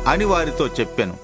అని వారితో చెప్పెను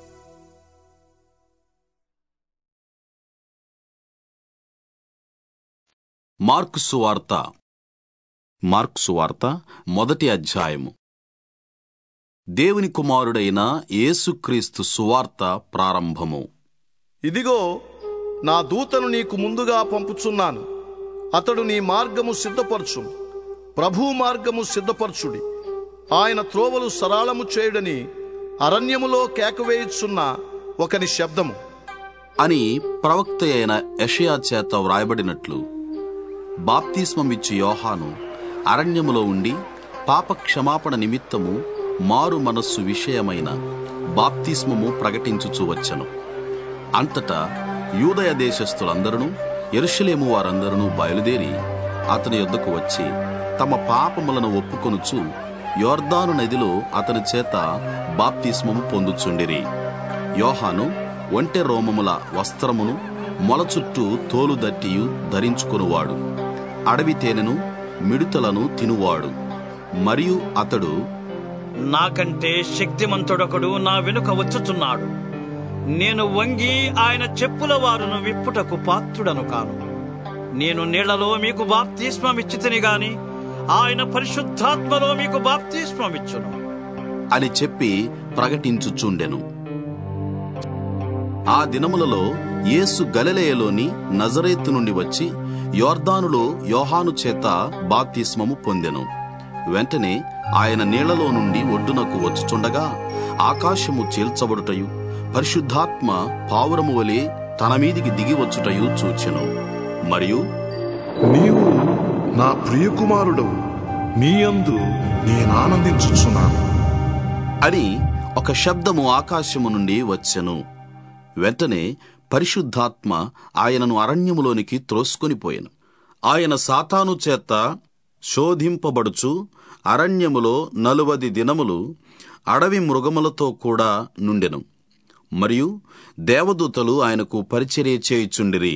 మార్కు సువార్త మార్కు సువార్త మొదటి అధ్యాయము దేవుని కుమారుడైన యేసుక్రీస్తు సువార్త ప్రారంభము ఇదిగో నా దూతను నీకు ముందుగా పంపుచున్నాను అతడు నీ మార్గము సిద్ధపరచు ప్రభు మార్గము సిద్ధపరచుడి ఆయన త్రోవలు సరళము చేయుడని అరణ్యములో కేకవేయుచున్న ఒకని శబ్దము అని ప్రవక్త అయిన యషయా చేత వ్రాయబడినట్లు బాప్తిస్మమిచ్చు యోహాను అరణ్యములో ఉండి పాప క్షమాపణ నిమిత్తము మారు మనస్సు విషయమైన బాప్తిస్మము ప్రకటించుచు వచ్చెను అంతటా యూదయ దేశస్థులందరూ ఎరుషలేము వారందరూ బయలుదేరి అతని యొద్దకు వచ్చి తమ పాపములను ఒప్పుకొనుచు యోర్దాను నదిలో అతని చేత బాప్తిస్మము పొందుచుండిరి యోహాను ఒంటె రోమముల వస్త్రమును మొల చుట్టూ తోలు దట్టియు ధరించుకునివాడు అడవి తేనెను మిడుతలను తినువాడు మరియు అతడు నాకంటే శక్తిమంతుడొకడు నా వెనుక వచ్చుచున్నాడు నేను వంగి ఆయన చెప్పుల వారును విప్పుటకు పాత్రుడను కాను నేను నీళ్లలో మీకు బాప్తిస్మమిచ్చితిని గాని ఆయన పరిశుద్ధాత్మలో మీకు బాప్తిస్మమిచ్చును అని చెప్పి ప్రకటించుచుండెను ఆ దినములలో యేసు గలిలయలోని నజరేతు నుండి వచ్చి యోర్దానులో యోహాను చేత బాప్తిస్మము పొందెను వెంటనే ఆయన నీళ్లలో నుండి ఒడ్డునకు వచ్చుచుండగా ఆకాశము చీల్చబడుటయు పరిశుద్ధాత్మ పావురము వలె తన మీదికి దిగి వచ్చుటయు చూచెను మరియు నీవు నా ప్రియకుమారుడవు నీయందు నేనానందించుచున్నాను అని ఒక శబ్దము ఆకాశము నుండి వచ్చెను వెంటనే పరిశుద్ధాత్మ ఆయనను అరణ్యములోనికి త్రోసుకొనిపోయెను ఆయన సాతాను చేత శోధింపబడుచు అరణ్యములో నలువది దినములు అడవి మృగములతో కూడా నుండెను మరియు దేవదూతలు ఆయనకు పరిచర్య చేయుచుండిరి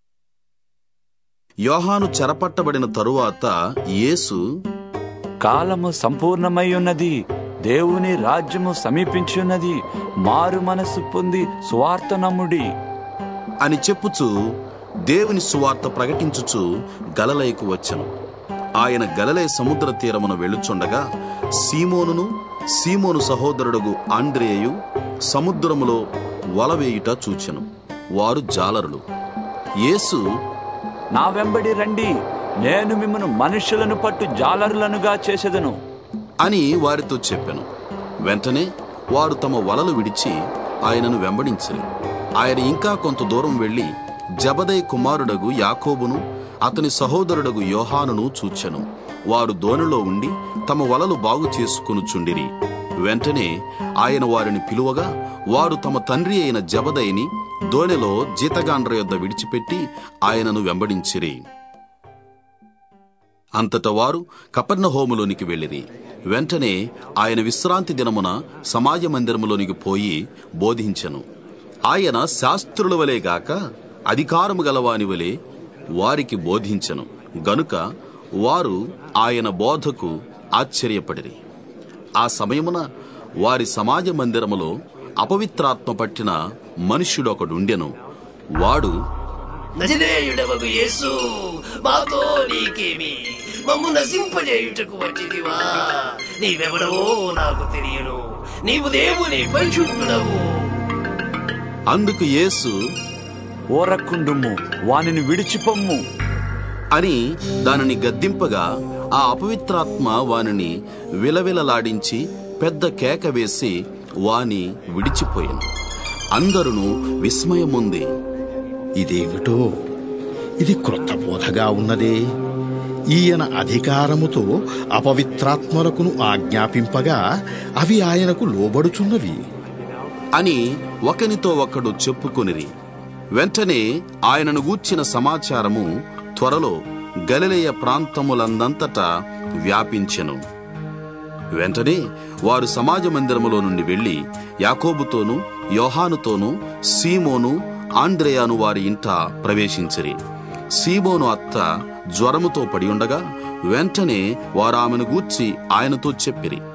యోహాను చెరపట్టబడిన తరువాత యేసు కాలము సంపూర్ణమై ఉన్నది దేవుని రాజ్యము సమీపించున్నది మారు మనసు పొంది స్వార్థ నమ్ముడి అని చెప్పుచు దేవుని సువార్త ప్రకటించుచు గలలయకు వచ్చెను ఆయన గలలయ సముద్ర తీరమున వెళ్ళుచుండగా సీమోనును సీమోను సహోదరుడుగు ఆండ్రేయు సముద్రములో వలవేయుట చూచెను వారు జాలరులు యేసు నా వెంబడి రండి నేను మిమ్మను మనుషులను పట్టు జాలరులనుగా చేసేదను అని వారితో చెప్పెను వెంటనే వారు తమ వలలు విడిచి ఆయనను వెంబడించిరి ఆయన ఇంకా కొంత దూరం వెళ్లి జబదయ్ కుమారుడగు యాకోబును అతని సహోదరుడగు యోహానును చూచెను వారు దోణిలో ఉండి తమ వలలు బాగు చేసుకొనుచుండిరి వెంటనే ఆయన వారిని పిలువగా వారు తమ తండ్రి అయిన జబదయిని దోణిలో జీతగాండ్ర యొద్ద విడిచిపెట్టి ఆయనను వెంబడించిరి అంతట వారు కపర్ణహోములోనికి వెళ్ళిరి వెంటనే ఆయన విశ్రాంతి దినమున సమాజ మందిరములోనికి పోయి బోధించెను ఆయన శాస్త్రుల వలె గాక అధికారము గలవాని వలె వారికి బోధించెను గనుక వారు ఆయన బోధకు ఆశ్చర్యపడిరి ఆ సమయమున వారి సమాజ మందిరములో అపవిత్రాత్మ పట్టిన మనుష్యుడొకడుండెను వాడు నజరేయుడవగు యేసు మాతో నీకేమి మమ్ము నశింపజేయుటకు వచ్చిదివా నీవెవడవో నాకు తెలియను నీవు దేవుని పరిశుద్ధుడవు అందుకు యేసు ఓరక్కుండుము వానిని విడిచిపొమ్ము అని దానిని గద్దింపగా ఆ అపవిత్రాత్మ వానిని విలవిలలాడించి పెద్ద కేక వేసి వాని విడిచిపోయాను అందరును విస్మయముంది ఇదేమిటో ఇది క్రొత్త బోధగా ఉన్నదే ఈయన అధికారముతో అపవిత్రాత్మలకును ఆజ్ఞాపింపగా అవి ఆయనకు లోబడుచున్నవి అని ఒకనితో ఒకడు చెప్పుకొనిరి వెంటనే ఆయనను గూర్చిన సమాచారము త్వరలో గలిలయ ప్రాంతములందంతటా వ్యాపించెను వెంటనే వారు సమాజ మందిరములో నుండి వెళ్లి యాకోబుతోనూ యోహానుతోనూ సీమోను ఆంద్రేయాను వారి ఇంట ప్రవేశించిరి సీమోను అత్త జ్వరముతో పడి ఉండగా వెంటనే వారు ఆమెను గూర్చి ఆయనతో చెప్పిరి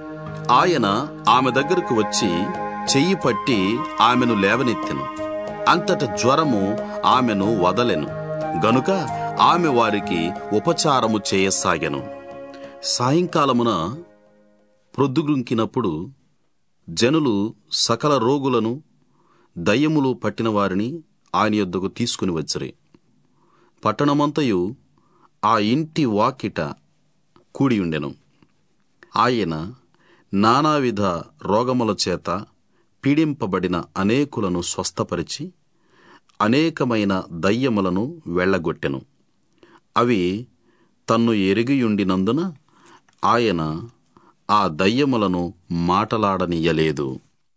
ఆయన ఆమె దగ్గరకు వచ్చి చెయ్యి పట్టి ఆమెను లేవనెత్తెను అంతట జ్వరము ఆమెను వదలెను గనుక ఆమె వారికి ఉపచారము చేయసాగెను సాయంకాలమున ప్రొద్దుగుంకినప్పుడు జనులు సకల రోగులను దయ్యములు పట్టిన వారిని ఆయన యొద్దకు తీసుకుని వచ్చరి పట్టణమంతయు ఆ ఇంటి వాకిట కూడియుండెను ఆయన నానావిధ రోగముల చేత పీడింపబడిన అనేకులను స్వస్థపరిచి అనేకమైన దయ్యములను వెళ్ళగొట్టెను అవి తన్ను ఎరిగియుండినందున ఆయన ఆ దయ్యములను మాటలాడనియ్యలేదు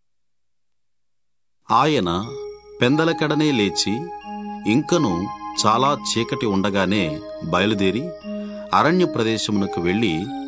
ఆయన పెందలకడనే లేచి ఇంకను చాలా చీకటి ఉండగానే బయలుదేరి అరణ్య ప్రదేశమునకు వెళ్ళి